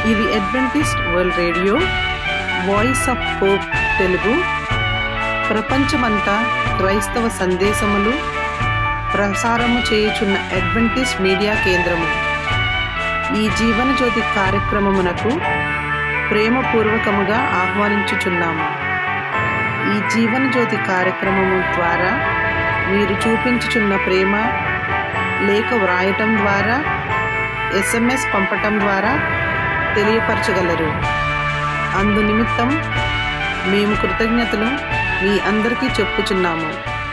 ఇది adventist world radio voice of hope Telugu ప్రపంచమంతా క్రైస్తవ సందేశములు ప్రసారము చేయుచున్న అడ్వెంటిస్ట్ మీడియా కేంద్రము ఈ జీవన జ్యోతి కార్యక్రమమునకు ప్రేమపూర్వకముగా ఆహ్వానించుచున్నాము ఈ జీవన జ్యోతి కార్యక్రమము ద్వారా మీరు చూపించుచున్న ప్రేమ లేఖ వ్రాయటం ద్వారా ఎస్ఎంఎస్ పంపటం ద్వారా తెలియపరచగలరు అందు నిమిత్తం మేము కృతజ్ఞతలు మీ అందరికీ చెప్పుచున్నాము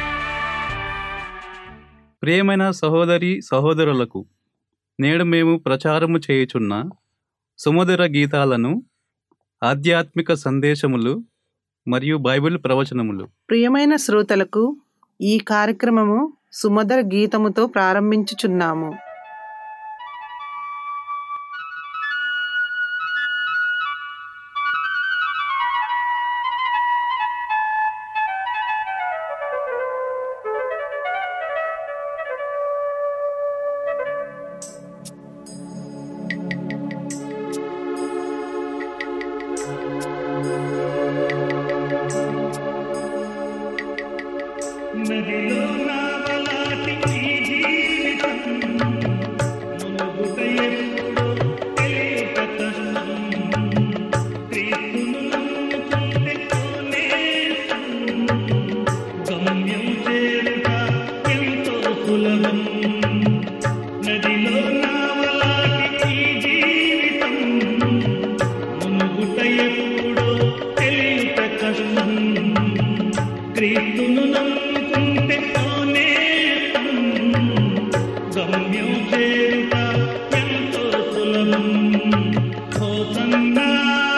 ప్రియమైన సహోదరి సహోదరులకు నేడు మేము ప్రచారము చేయుచున్న సుమధుర గీతాలను ఆధ్యాత్మిక సందేశములు మరియు బైబిల్ ప్రవచనములు ప్రియమైన శ్రోతలకు ఈ కార్యక్రమము సుమధుర గీతముతో ప్రారంభించుచున్నాము నదిలో నావలాటి ఈ జీవితం మునుగుట ఎప్పుడో తెలియక కష్టం క్రీస్తును నమ్ముకుంటే కోనేసం గమ్యం చేరుట ఎంతో సులభం నదిలో నావలాటి ఈ జీవితం మునుగుట ఎప్పుడో తెలియక కష్టం క్రీస్తును నమ్ముకుంటే తానే గమ్యం చేరుట ఎంతో సులభం హోసన్నా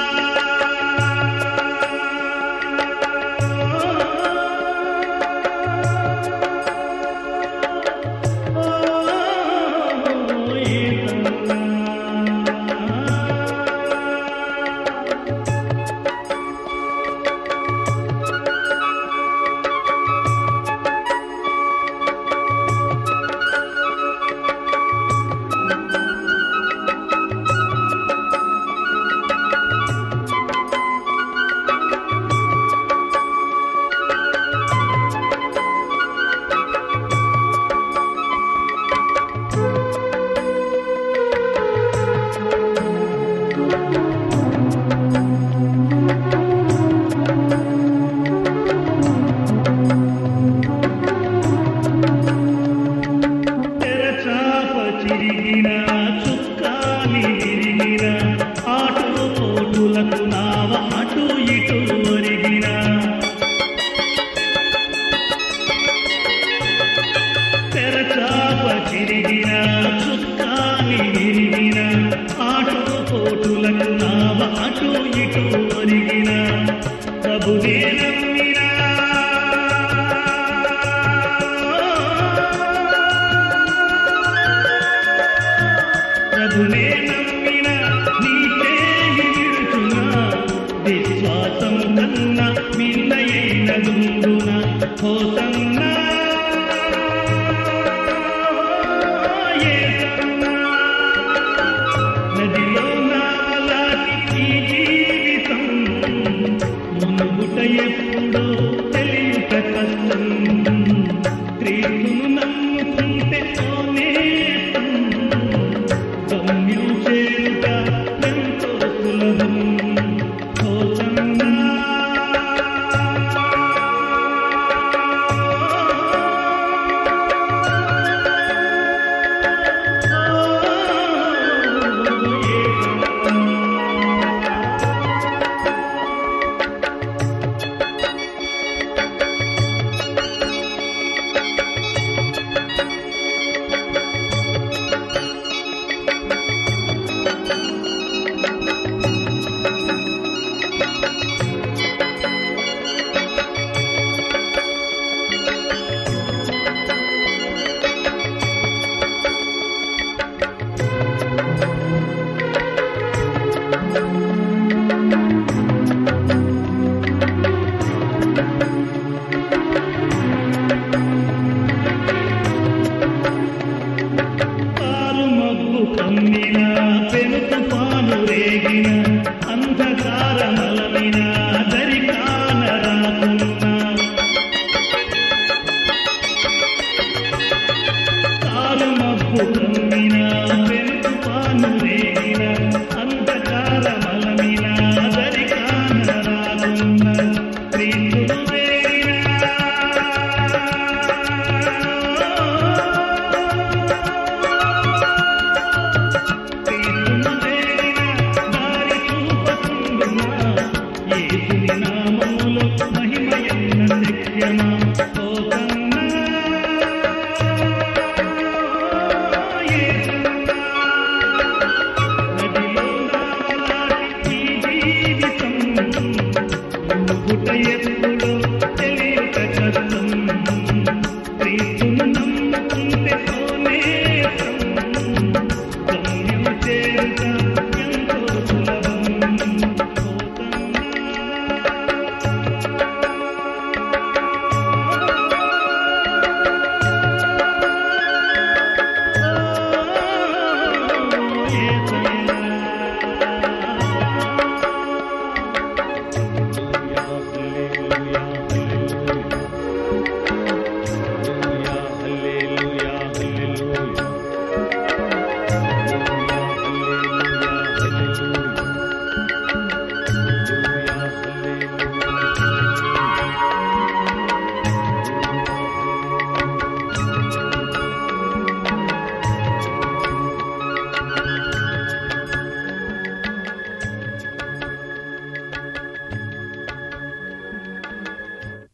తెరచాప చిరిగిన చుక్కాలి విరిగిన ఆటు పోటులకు నావ అటు ఇటు ఒరిగిన తెరచాప చిరిగిన చుక్కాలి విరిగిన ఆటు పోటులకు నావ అటు ఇటు ఒరిగిన ప్రభునే నమ్మినా ప్రభునే నమ్మిన నీకే విడుచునా విశ్వాసం కన్నా మిన్నయైన గుండున హోసన్నా యేసన్నా. నదిలో నాలాటి ఈ జీవితం మునుగుట ఎప్పుడో తెలియక కష్టం క్రీస్తును నమ్ముకుంటే కోనేసం గమ్యం చేరుట ఎంతో సులభం హోసన్నా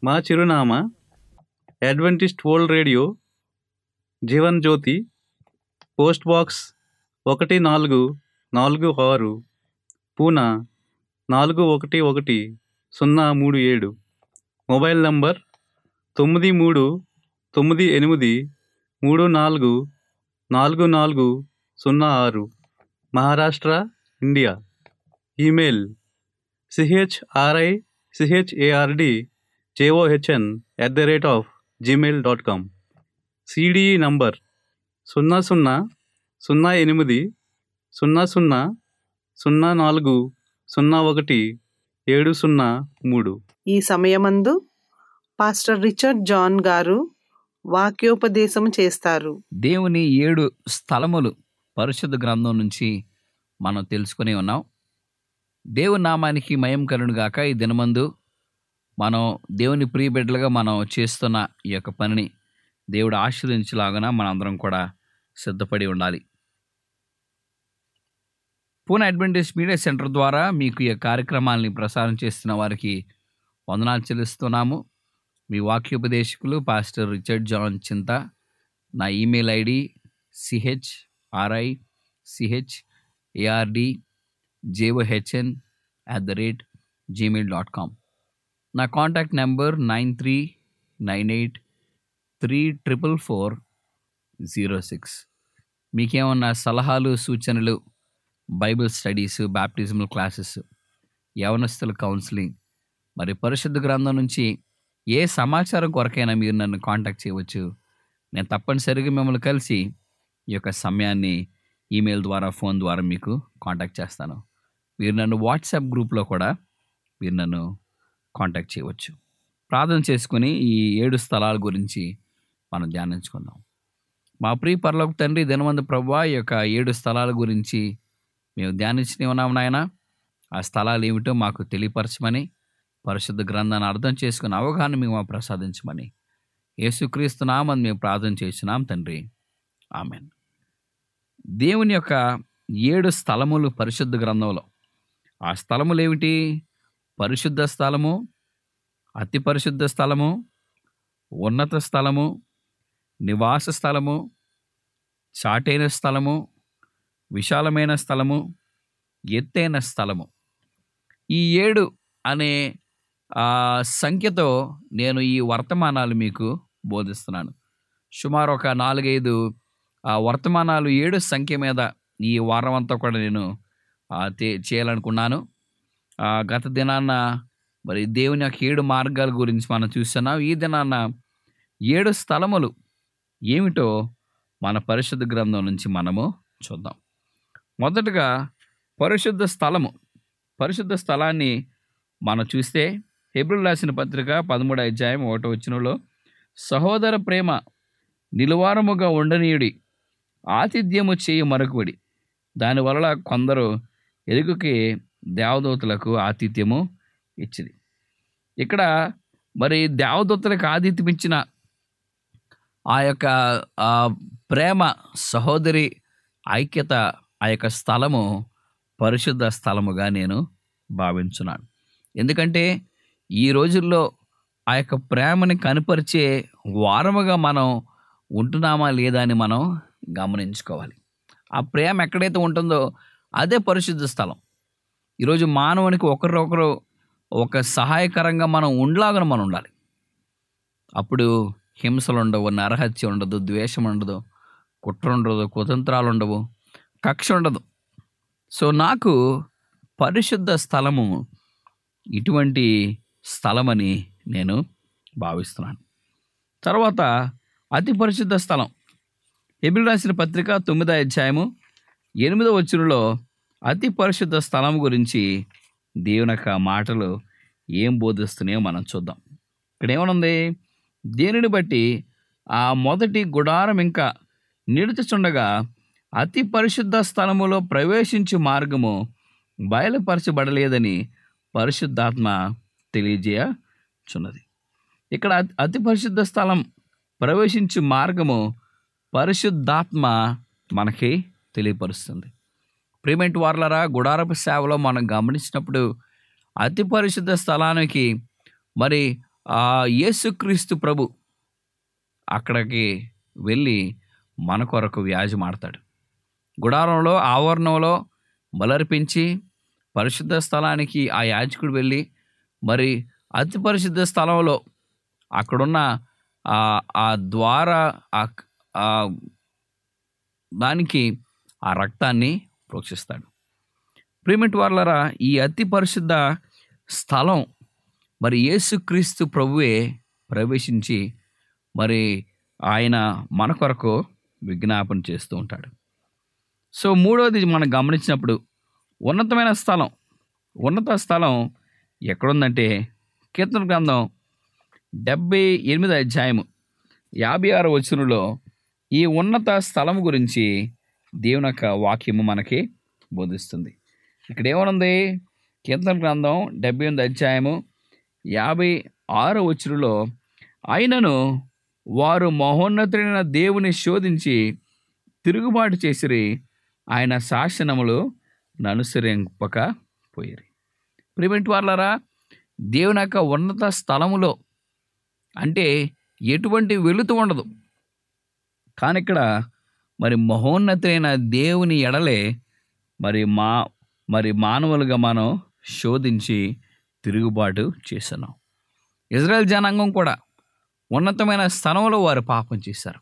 మా చిరునామా adventist world radio Jeevan Jyothi post box ఒకటి నాలుగు నాలుగు ఆరు పూనా నాలుగు ఒకటి ఒకటి సున్నా మూడు ఏడు మొబైల్ నంబర్ తొమ్మిది మూడు తొమ్మిది ఎనిమిది మూడు నాలుగు నాలుగు నాలుగు సున్నా ఆరు Maharashtra India email CHRI CHARD JOHN at the rate of Gmail dot com CDE number సున్నా సున్నా సున్నా ఎనిమిది సున్నా సున్నా సున్నా నాలుగు సున్నా ఒకటి ఏడు సున్నా మూడు ఈ సమయమందు పాస్టర్ రిచర్డ్ జాన్ గారు వాక్యోపదేశం చేస్తారు దేవుని ఏడు స్థలములు పరిశుద్ధ గ్రంథం నుంచి మనం తెలుసుకుని ఉన్నాం దేవుని నామానికి మయం కలుగుగాక ఈ దినమందు మనం దేవుని ప్రియ బిడ్డలుగా మనం చేస్తున్న ఈ యొక్క పనిని దేవుడు ఆశీర్వదించలాగా మనందరం కూడా సిద్ధపడి ఉండాలి పూనా అడ్వెంటేజ్ మీడియా సెంటర్ ద్వారా మీకు ఈ కార్యక్రమాల్ని ప్రసారం చేస్తున్న వారికి వందనాలు చెల్లిస్తున్నాము మీ వాక్యోపదేశకులు పాస్టర్ రిచర్డ్ జాన్ చింత నా email ID CH RI CH ARD JOHN at the rate Gmail dot com నా contact number nine three nine eight three triple four zero six మీకేమన్నా సలహాలు సూచనలు బైబిల్ స్టడీస్ బ్యాప్టిజమల్ క్లాసెస్ యవనస్తుల counselling మరి పరిశుద్ధ గ్రంథం నుంచి ఏ సమాచారం కొరకైనా మీరు నన్ను కాంటాక్ట్ చేయవచ్చు నేను తప్పనిసరిగా మిమ్మల్ని కలిసి ఈ యొక్క సమయాన్ని ఈమెయిల్ ద్వారా ఫోన్ ద్వారా మీకు కాంటాక్ట్ చేస్తాను మీరు నన్ను వాట్సాప్ గ్రూప్లో కూడా మీరు నన్ను కాంటాక్ట్ చేయవచ్చు ప్రార్థన చేసుకుని ఈ ఏడు స్థలాల గురించి మనం ధ్యానించుకుందాం మా ప్రియ పరలోక తండ్రి దినవంత ప్రభా ఈ యొక్క ఏడు స్థలాల గురించి మేము ధ్యానించి ఉన్నాం నాయన ఆ స్థలాలు ఏమిటో మాకు తెలియపరచమని పరిశుద్ధ గ్రంథాన్ని అర్థం చేసుకుని అవగాహన మేము మాకు ప్రసాదించమని యేసుక్రీస్తు నామని మేము ప్రార్థన చేస్తున్నాం తండ్రి ఆమెన్ దేవుని యొక్క ఏడు స్థలములు పరిశుద్ధ గ్రంథంలో ఆ స్థలములు ఏమిటి పరిశుద్ధ స్థలము అతి పరిశుద్ధ స్థలము ఉన్నత స్థలము నివాస స్థలము చాటైన స్థలము విశాలమైన స్థలము ఎత్తైన స్థలము ఈ ఏడు అనే ఆ, సంఖ్యతో నేను ఈ వర్తమానాలు మీకు బోధిస్తున్నాను సుమారు ఒక నాలుగైదు ఆ, వర్తమానాలు ఏడు సంఖ్య మీద ఈ వారం అంతా కూడా నేను ఆ, తే- చేయాలనుకున్నాను ఆ, గత దినాన్న మరి దేవుని యొక్క ఏడు మార్గాల గురించి మనం చూస్తున్నాం ఈ దినాన్న ఏడు స్థలములు ఏమిటో మన పరిశుద్ధ గ్రంథం నుంచి మనము చూద్దాం మొదటగా పరిశుద్ధ స్థలము పరిశుద్ధ స్థలాన్ని మనం చూస్తే హెబ్రిల్ రాసిన పత్రిక పదమూడు అధ్యాయం ఒకటో వచ్చినలో సహోదర ప్రేమ నిలువారముగా ఉండనీయుడి ఆతిథ్యము చేయి మరొకడి దానివల్ల కొందరు ఎరుగుకి దేవదూతలకు ఆతిథ్యము ఇచ్చింది ఇక్కడ మరి దేవదూతలకు ఆతిథ్యం ఇచ్చిన ఆ యొక్క ఆ ప్రేమ సహోదరి ఐక్యత ఆ యొక్క స్థలము పరిశుద్ధ స్థలముగా నేను భావించున్నాను ఎందుకంటే ఈ రోజుల్లో ఆ యొక్క ప్రేమని కనపరిచే వారముగా మనం ఉంటున్నామా లేదా అని మనం గమనించుకోవాలి ఆ ప్రేమ ఎక్కడైతే ఉంటుందో అదే పరిశుద్ధ స్థలం ఈరోజు మానవునికి ఒకరొకరు ఒక సహాయకరంగా మనం ఉండలాగా మనం ఉండాలి అప్పుడు హింసలు ఉండవు నరహత్య ఉండదు ద్వేషం ఉండదు కుట్ర ఉండదు కుతంత్రాలు ఉండవు కక్ష ఉండదు సో నాకు పరిశుద్ధ స్థలము ఇటువంటి స్థలమని నేను భావిస్తున్నాను తర్వాత అతి పరిశుద్ధ స్థలం ఎబిల్ రాసిన పత్రిక తొమ్మిదో అధ్యాయము ఎనిమిదో వచ్చినలో అతి పరిశుద్ధ స్థలం గురించి దేవుని యొక్క మాటలు ఏం బోధిస్తున్నాయో మనం చూద్దాం ఇక్కడ ఏమనుంది దేనిని బట్టి ఆ మొదటి గుడారం ఇంకా నిలుచుచుండగా అతి పరిశుద్ధ స్థలములో ప్రవేశించు మార్గము బయలుపరచబడలేదని పరిశుద్ధాత్మ తెలియజేయచున్నది ఇక్కడ అతి- అతి పరిశుద్ధ స్థలం ప్రవేశించు మార్గము పరిశుద్ధాత్మ మనకి తెలియపరుస్తుంది ప్రిమెంట్ వార్లరా గుడారపు సేవలో మనం గమనించినప్పుడు అతి పరిశుద్ధ స్థలానికి మరి ఆ యేసుక్రీస్తు ప్రభు అక్కడికి వెళ్ళి మన కొరకు వ్యాజి మాడతాడు గుడారంలో ఆవరణంలో బలర్పించి పరిశుద్ధ స్థలానికి ఆ యాజకుడు వెళ్ళి మరి అతి పరిశుద్ధ స్థలంలో అక్కడున్న ఆ ఆ ద్వార ఆ- ఆ దానికి ఆ రక్తాన్ని ప్రోక్షిస్తాడు ప్రేమిటి వాళ్ళరా ఈ అతి పరిశుద్ధ స్థలం మరి యేసుక్రీస్తు ప్రభువే ప్రవేశించి మరి ఆయన మన కొరకు విజ్ఞాపన చేస్తూ ఉంటాడు సో మూడోది మనం గమనించినప్పుడు ఉన్నతమైన స్థలం ఉన్నత స్థలం ఎక్కడుందంటే కీర్తన గ్రంథం డెబ్బై ఎనిమిది అధ్యాయము యాభై ఆరు వచనంలో ఈ ఉన్నత స్థలం గురించి దేవుని యొక్క వాక్యము మనకి బోధిస్తుంది ఇక్కడ ఏమనుంది కీర్తన గ్రంథం డెబ్బై ఎనిమిది అధ్యాయము యాభై ఆరు వచనంలో ఆయనను వారు మహోన్నతుడైన దేవుని శోధించి తిరుగుబాటు చేసిరి ఆయన శాసనములు ననుసరింపక పోయిరి ప్రిమెంట్ వాళ్ళరా దేవుని యొక్క ఉన్నత స్థలములో అంటే ఎటువంటి వెలుతు ఉండదు కానీ ఇక్కడ మరి మహోన్నతైన దేవుని ఎడలే మరి మా మరి మానవులుగా మనం శోధించి తిరుగుబాటు చేస్తున్నాం ఇజ్రాయెల్ జనాంగం కూడా ఉన్నతమైన స్థలంలో వారు పాపం చేశారు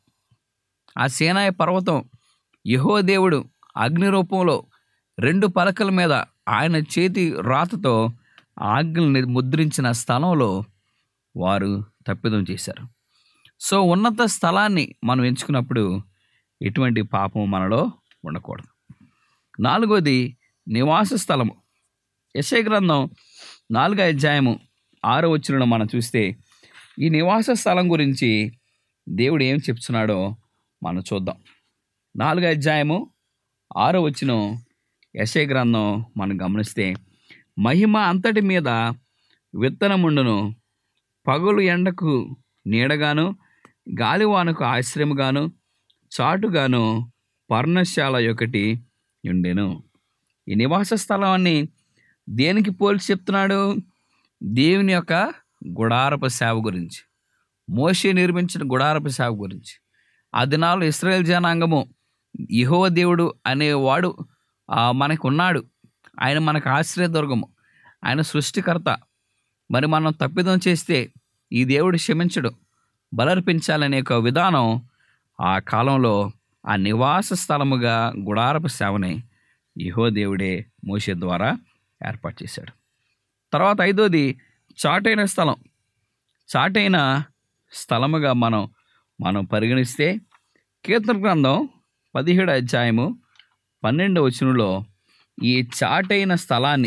ఆ సేనాయ పర్వతం యహో దేవుడు అగ్ని రూపంలో రెండు పలకల మీద ఆయన చేతి రాతతో ఆజ్ఞల్ని ముద్రించిన స్థలంలో వారు తప్పిదం చేశారు సో ఉన్నత స్థలాన్ని మనం ఎంచుకున్నప్పుడు ఎటువంటి పాపం మనలో ఉండకూడదు నాలుగోది నివాస స్థలము యశయ గ్రంథం నాలుగో అధ్యాయము ఆరో వచ్చిన మనం చూస్తే ఈ నివాస స్థలం గురించి దేవుడు ఏం చెప్తున్నాడో మనం చూద్దాం నాలుగో అధ్యాయము ఆరో వచ్చిన యశయ గ్రంథం మనం గమనిస్తే మహిమ అంతటి మీద విత్తనముండును పగులు ఎండకు నీడగాను గాలివానకు ఆశ్రయముగాను చాటుగాను పర్ణశాల ఒకటి ఉండెను ఈ నివాస స్థలాన్ని దేనికి పోల్చి చెప్తున్నాడు దేవుని యొక్క గుడారపు సేవ గురించి మోషే నిర్మించిన గుడారపు సేవ గురించి ఆ దినాల్లో ఇస్రాయేల్ జనాంగము యెహోవా దేవుడు అనేవాడు ఆ, మనకు ఉన్నాడు ఆయన మనకు ఆశ్రయదుర్గము ఆయన సృష్టికర్త మరి మనం తప్పిదం చేస్తే ఈ దేవుడు క్షమించడు బలర్పించాలనే ఒక విధానం ఆ కాలంలో ఆ నివాస స్థలముగా గుడారపు సేవని యహో దేవుడే మోసే ద్వారా ఏర్పాటు చేశాడు తర్వాత ఐదోది చాటైన స్థలం చాటైన స్థలముగా మనం మనం పరిగణిస్తే కీర్తన గ్రంథం పదిహేడు అధ్యాయము పన్నెండవ వచనంలో ఈ చాటైన స్థలాన్ని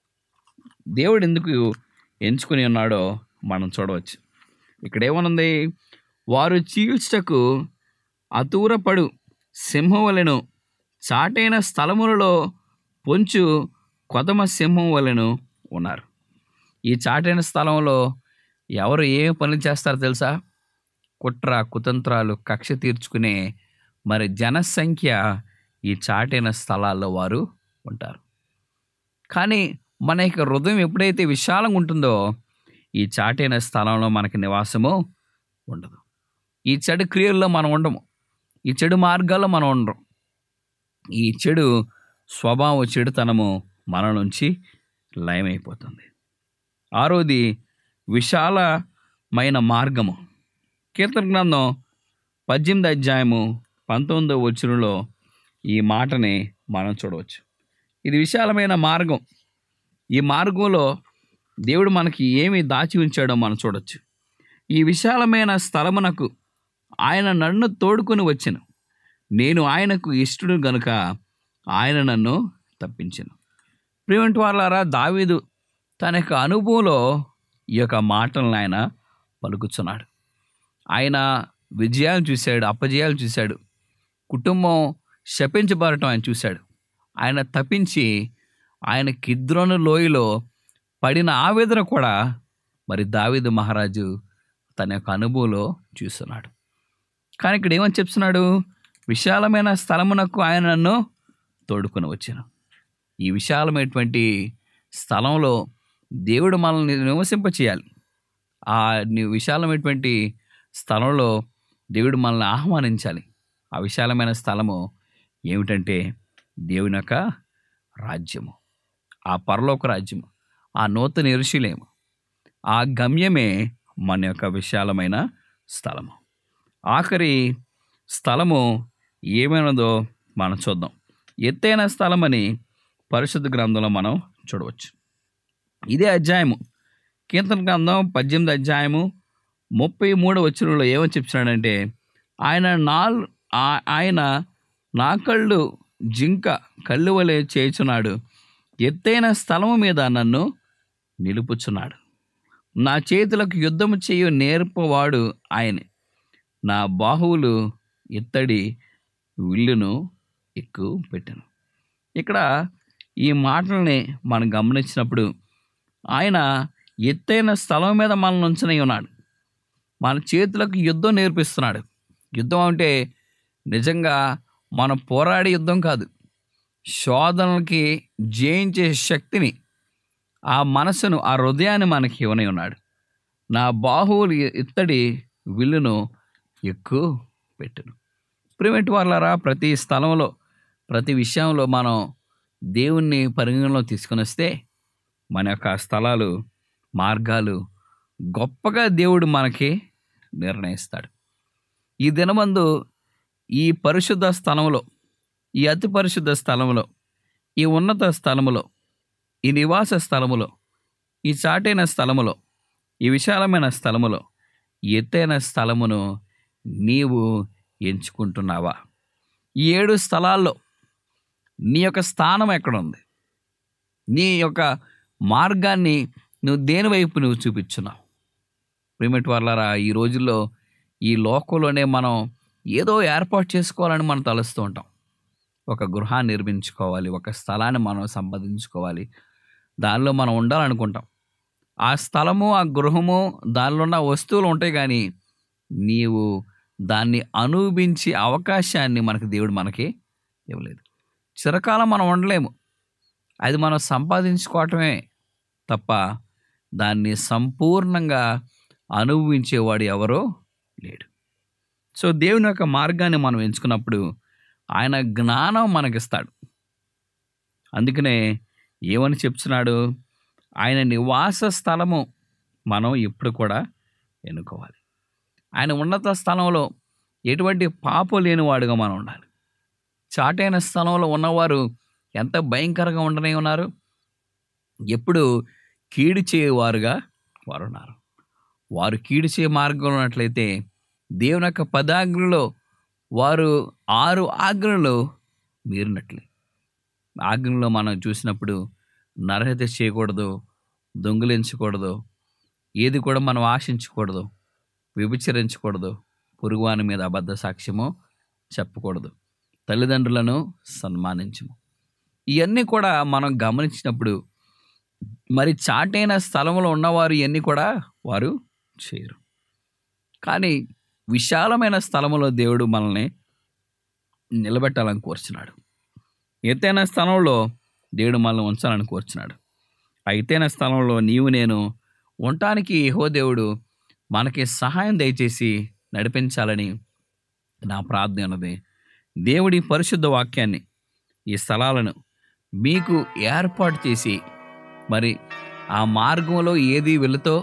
దేవుడు ఎందుకు ఎంచుకుని ఉన్నాడో మనం చూడవచ్చు ఇక్కడ ఏమనుంది వారు చీల్చటకు అతూరపడు సింహం చాటైన స్థలములలో పొంచు కొదమ సింహం వలెను ఉన్నారు ఈ చాటైన స్థలంలో ఎవరు ఏం పనులు చేస్తారో తెలుసా కుట్ర కుతంత్రాలు కక్ష తీర్చుకునే మరి జనసంఖ్య ఈ చాటైన స్థలాల్లో వారు ఉంటారు కానీ మన యొక్క హృదయం ఎప్పుడైతే విశాలంగా ఉంటుందో ఈ చాటైన స్థలంలో మనకి నివాసము ఉండదు ఈ చెడు క్రియల్లో మనం ఉండము ఈ చెడు మార్గాల్లో మనం ఉండరు ఈ చెడు స్వభావ చెడుతనము మన నుంచి లయమైపోతుంది ఆరోది విశాలమైన మార్గము కీర్తన గ్రంథం పద్దెనిమిది అధ్యాయము పంతొమ్మిదో వచనంలో ఈ మాటని మనం చూడవచ్చు ఇది విశాలమైన మార్గం ఈ మార్గంలో దేవుడు మనకి ఏమి దాచి ఉంచాడో మనం చూడొచ్చు ఈ విశాలమైన స్థలమునకు ఆయన నన్ను తోడుకొని వచ్చెను నేను ఆయనకు ఇష్టడు గనుక ఆయన నన్ను తప్పించెను ప్రియంటి వాళ్ళారా దావీదు తన యొక్క అనుభవంలో ఈ యొక్క మాటలను ఆయన పలుకుతున్నాడు ఆయన విజయాలు చూశాడు అపజయాలు చూశాడు కుటుంబం శపించబడటం ఆయన చూశాడు ఆయన తప్పించి ఆయన కిద్రోను లోయలో పడిన ఆవేదన కూడా మరి దావీదు మహారాజు తన యొక్క అనుభవంలో చూస్తున్నాడు కానీ ఇక్కడ ఏమని చెప్తున్నాడు విశాలమైన స్థలమునకు ఆయన నన్ను తోడుకొని వచ్చాను ఈ విశాలమైనటువంటి స్థలంలో దేవుడు మనల్ని నివసింపచేయాలి ఆ ని- విశాలమైనటువంటి స్థలంలో దేవుడు మనల్ని ఆహ్వానించాలి ఆ విశాలమైన స్థలము ఏమిటంటే దేవుని యొక్క రాజ్యము ఆ పరలోక రాజ్యము ఆ నూతన ఎరుషులేము ఆ గమ్యమే మన యొక్క విశాలమైన స్థలము ఆఖరి స్థలము ఏమైనదో మనం చూద్దాం ఎత్తైన స్థలమని పరిశుద్ధ గ్రంథంలో మనం చూడవచ్చు ఇదే అధ్యాయము కీర్తన గ్రంథం పద్దెనిమిది అధ్యాయము ముప్పై మూడు వచ్చినలో ఏమని చెప్తున్నాడంటే ఆయన నాల్ ఆ- ఆయన నా కళ్ళు జింక కళ్ళు వలె చేయుచున్నాడు ఎత్తైన స్థలము మీద నన్ను నిలుపుచున్నాడు నా చేతులకు యుద్ధము చేయు నేర్పవాడు ఆయనే నా బాహువులు ఇత్తడి విల్లును ఎక్కువ పెట్టాను ఇక్కడ ఈ మాటల్ని మనం గమనించినప్పుడు ఆయన ఎత్తైన స్థలం మీద మనల్ని ఉంచనై ఉన్నాడు మన చేతులకు యుద్ధం నేర్పిస్తున్నాడు యుద్ధం అంటే నిజంగా మనం పోరాడే యుద్ధం కాదు శోధనలకి జయించే శక్తిని ఆ మనసును ఆ హృదయాన్ని మనకి ఇవ్వనై ఉన్నాడు నా బాహువులు ఇత్తడి విల్లును ఎక్కువ పెట్టును ప్రిమెంట్ వాళ్ళరా ప్రతి స్థలంలో ప్రతి విషయంలో మనం దేవుణ్ణి పరిగణలో తీసుకొని వస్తే మన యొక్క స్థలాలు మార్గాలు గొప్పగా దేవుడు మనకి నిర్ణయిస్తాడు ఈ దినమందు ఈ పరిశుద్ధ స్థలంలో ఈ అతి పరిశుద్ధ స్థలంలో ఈ ఉన్నత స్థలములో ఈ నివాస స్థలములో ఈ చాటైన స్థలములో ఈ విశాలమైన స్థలములో ఈ ఎత్తైన స్థలమును నీవు ఎంచుకుంటున్నావా ఈ ఏడు స్థలాల్లో నీ యొక్క స్థానం ఎక్కడ ఉంది నీ యొక్క మార్గాన్ని నువ్వు దేని వైపు నువ్వు చూపించున్నావు ప్రిమిట్ వాళ్ళరా ఈ రోజుల్లో ఈ లోకంలోనే మనం ఏదో ఏర్పాటు చేసుకోవాలని మనం తలుస్తూ ఉంటాం ఒక గృహాన్ని నిర్మించుకోవాలి ఒక స్థలాన్ని మనం సంపాదించుకోవాలి దానిలో మనం ఉండాలనుకుంటాం ఆ స్థలము ఆ గృహము దానిలో ఉన్న వస్తువులు ఉంటాయి కానీ నీవు దాన్ని అనుభవించే అవకాశాన్ని మనకు దేవుడు మనకి ఇవ్వలేదు చిరకాలం మనం ఉండలేము అది మనం సంపాదించుకోవటమే తప్ప దాన్ని సంపూర్ణంగా అనుభవించేవాడు ఎవరో లేడు సో దేవుని యొక్క మార్గాన్ని మనం ఎంచుకున్నప్పుడు ఆయన జ్ఞానం మనకిస్తాడు అందుకనే ఏమని చెప్తున్నాడు ఆయన నివాస స్థలము మనం ఇప్పుడు కూడా ఎన్నుకోవాలి ఆయన ఉన్నత స్థలంలో ఎటువంటి పాపం లేనివాడుగా మనం ఉండాలి చాటైన స్థలంలో ఉన్నవారు ఎంత భయంకరంగా ఉండనే ఉన్నారు ఎప్పుడు కీడు చేయవారుగా వారు ఉన్నారు వారు కీడు చేయ మార్గంలో ఉన్నట్లయితే దేవుని యొక్క పదాగ్రలో వారు ఆరు ఆజ్ఞలు మీరినట్లే ఆజ్ఞలో మనం చూసినప్పుడు నరహత్య చేయకూడదు దొంగిలించకూడదు ఏది కూడా మనం ఆశించకూడదు విభచరించకూడదు పురుగువాని మీద అబద్ధ సాక్ష్యము చెప్పకూడదు తల్లిదండ్రులను సన్మానించము ఇవన్నీ కూడా మనం గమనించినప్పుడు మరి చాటైన స్థలంలో ఉన్నవారు ఇవన్నీ కూడా వారు చేయరు కానీ విశాలమైన స్థలములో దేవుడు మనల్ని నిలబెట్టాలని కోరుచున్నాడు ఎత్తైన స్థలంలో దేవుడు మనల్ని ఉంచాలని కోరుచున్నాడు ఆ ఎత్తైన స్థలంలో నీవు నేను ఉండటానికి యెహోవా దేవుడు మనకి సహాయం దయచేసి నడిపించాలని నా ప్రార్థన ఉన్నది దేవుడి పరిశుద్ధ వాక్యాన్ని ఈ స్థలాలను మీకు ఏర్పాటు చేసి మరి ఆ మార్గంలో ఏది వెళుతో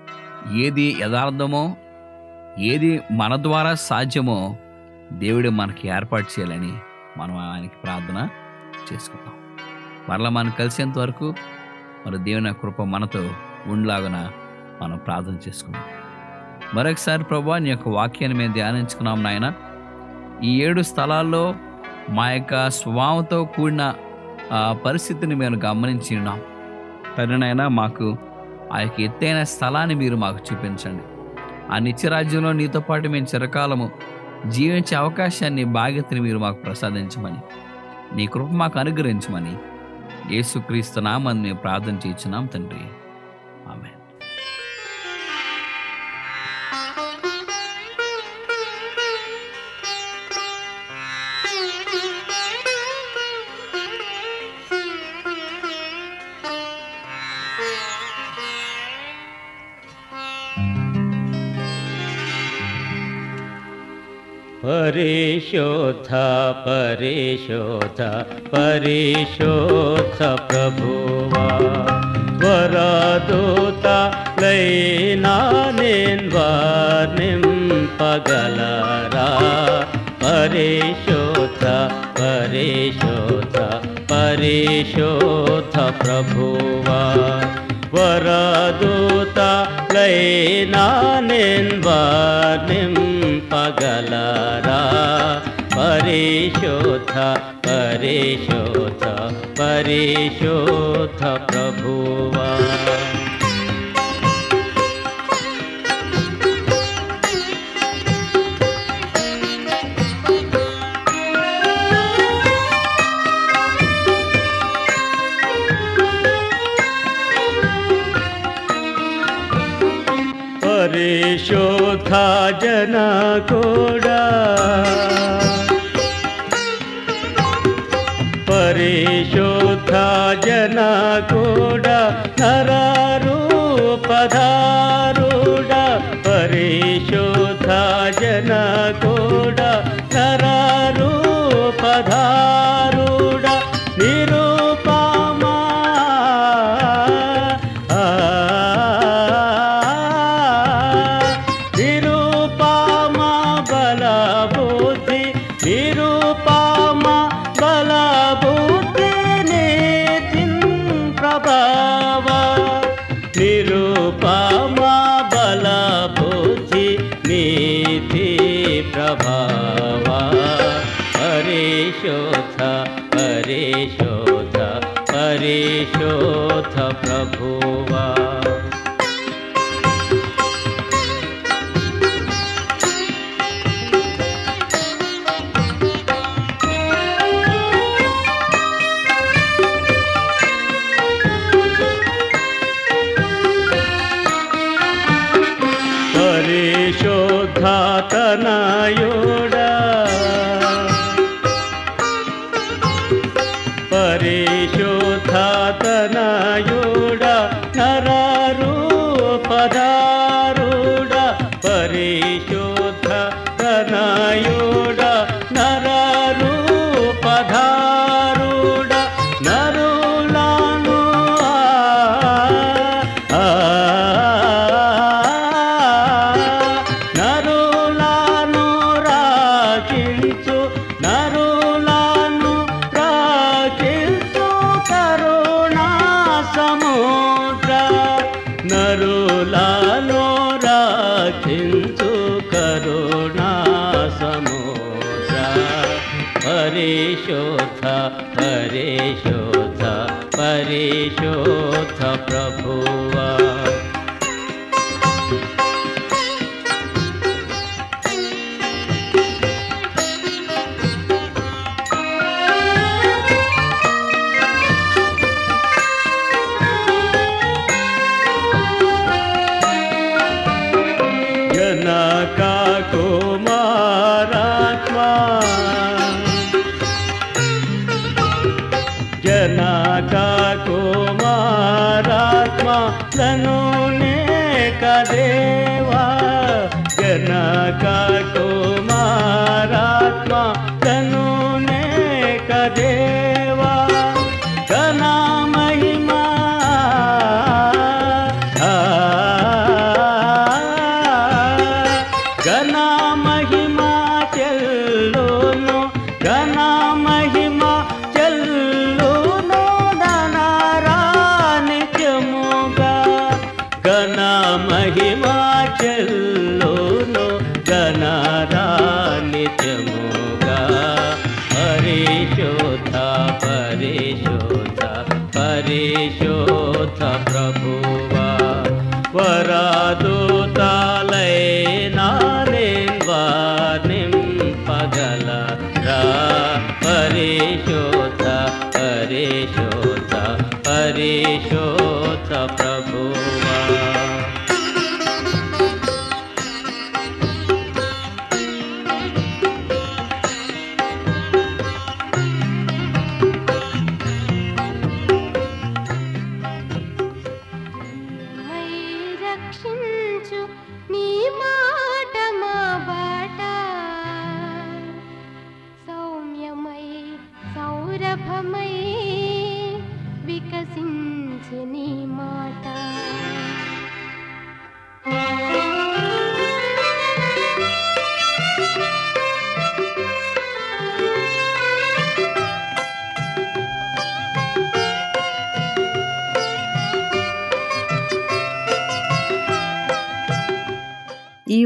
ఏది యథార్థమో ఏది మన ద్వారా సాధ్యమో దేవుడు మనకి ఏర్పాటు చేయాలని మనం ఆయనకి ప్రార్థన చేసుకుందాం మరలా మనం కలిసేంత వరకు మరి దేవుని యొక్క కృప మనతో ఉండలాగున మనం ప్రార్థన చేసుకుందాం మరొకసారి ప్రభా నీ యొక్క వాక్యాన్ని మేము ధ్యానించుకున్నాం నాయన ఈ ఏడు స్థలాల్లో మా యొక్క స్వభావంతో కూడిన ఆ, పరిస్థితిని మేము గమనించి ఉన్నాం తరుణైనా మాకు ఆ యొక్క ఎత్తైన స్థలాన్ని మీరు మాకు చూపించండి ఆ నిత్యరాజ్యంలో నీతో పాటు మేము చిరకాలము జీవించే అవకాశాన్ని బాధ్యతని మీరు మాకు ప్రసాదించమని నీ కృప మాకు అనుగ్రహించమని యేసుక్రీస్తు నామని మేము ప్రార్థన చేయించున్నాం తండ్రి ఆమె Thank you. పరిశోధ పరిశోధ పరిశోధ ప్రభువా వరదూత లైనా నేను వర్ణింపగలరా పరిశోధ పరిశోధ పరిశోధ ప్రభువా వరదూత లైనా నేను వర్ణింపగలరా పరిశోధ పరిశోధ పరిశోధ ప్రభువా పరిశోధ జన కూడా పరిశోధ జన కూడా నరూపధారుడ పరిశోధ జన కూడా నరూపధారుడ నిరూపమా నిరూపమ బల బుద్ధి నిరూపమ బల బుద్ధి నీతిన్ ప్రభావ నిరూపమ బల బుద్ధి నీతి ప్రభావ పరిశోధ పరిశోధ పరిశోధ ప్రభువా పరిశోధాతనయోడా పరిశోధాతనయోడా నరూపధారుడా పరిశోధతనయోడా నరూపధారుడా నరులను ఆ నరులను రాకించు నరులను రాకించు కరుణా సముద్ర నరులను రాకించు కరుణా సముద్ర పరిశోధ పరిశోధ పరిశోధ ప్రభువా जनका कुमारात्मा जनका कुमारात्मा तनुने कदेवा जनका कुमारात्मा तनुने कदेवा कना महिमा ఘన మహిమా చెల్లును ఘన మహిమా చెల్లును ధనరానిత్యముగా ఘన మహిమా చెల్లును ఘనరానిత్యముగా పరిశోధ పరిశోధ పరిశోధ ప్రభువా వరాదుతాలైనానింపగల రా పరిశోధ పరిశోధ పరిశోధ ప్రభువా మై రక్షించు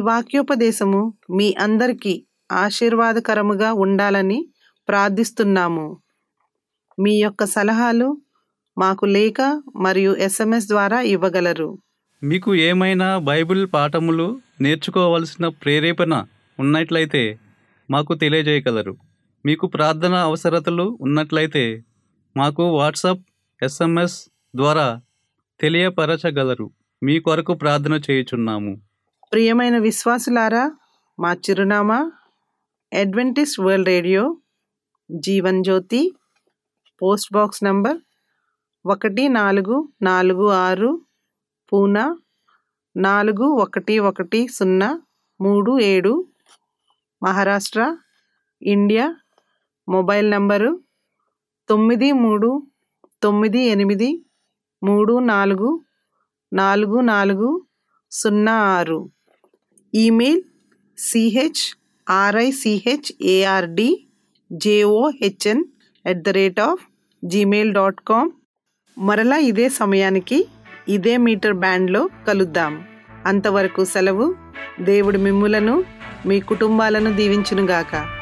వాక్యోపదేశము మీ అందరికీ ఆశీర్వాదకరముగా ఉండాలని ప్రార్థిస్తున్నాము మీ యొక్క సలహాలు మాకు లేఖ మరియు ఎస్ఎంఎస్ ద్వారా ఇవ్వగలరు మీకు ఏమైనా బైబిల్ పాఠములు నేర్చుకోవలసిన ప్రేరేపణ ఉన్నట్లయితే మాకు తెలియజేయగలరు మీకు ప్రార్థన అవసరతలు ఉన్నట్లయితే మాకు వాట్సాప్ ఎస్ఎంఎస్ ద్వారా తెలియపరచగలరు మీ కొరకు ప్రార్థన చేయుచున్నాము ప్రియమైన విశ్వాసులారా మా చిరునామా adventist world radio Jeevan Jyothi post box number ఒకటి నాలుగు నాలుగు ఆరు పూనా నాలుగు ఒకటి ఒకటి సున్నా మూడు ఏడు మహారాష్ట్ర ఇండియా మొబైల్ నంబరు తొమ్మిది మూడు తొమ్మిది ఎనిమిది మూడు నాలుగు నాలుగు నాలుగు సున్నా ఆరు email CH RICH ARD JOHN at the rate of Gmail dot com మరలా ఇదే సమయానికి ఇదే మీటర్ బ్యాండ్లో కలుద్దాం అంతవరకు సెలవు దేవుడు మిమ్ములను మీ కుటుంబాలను దీవించునుగాక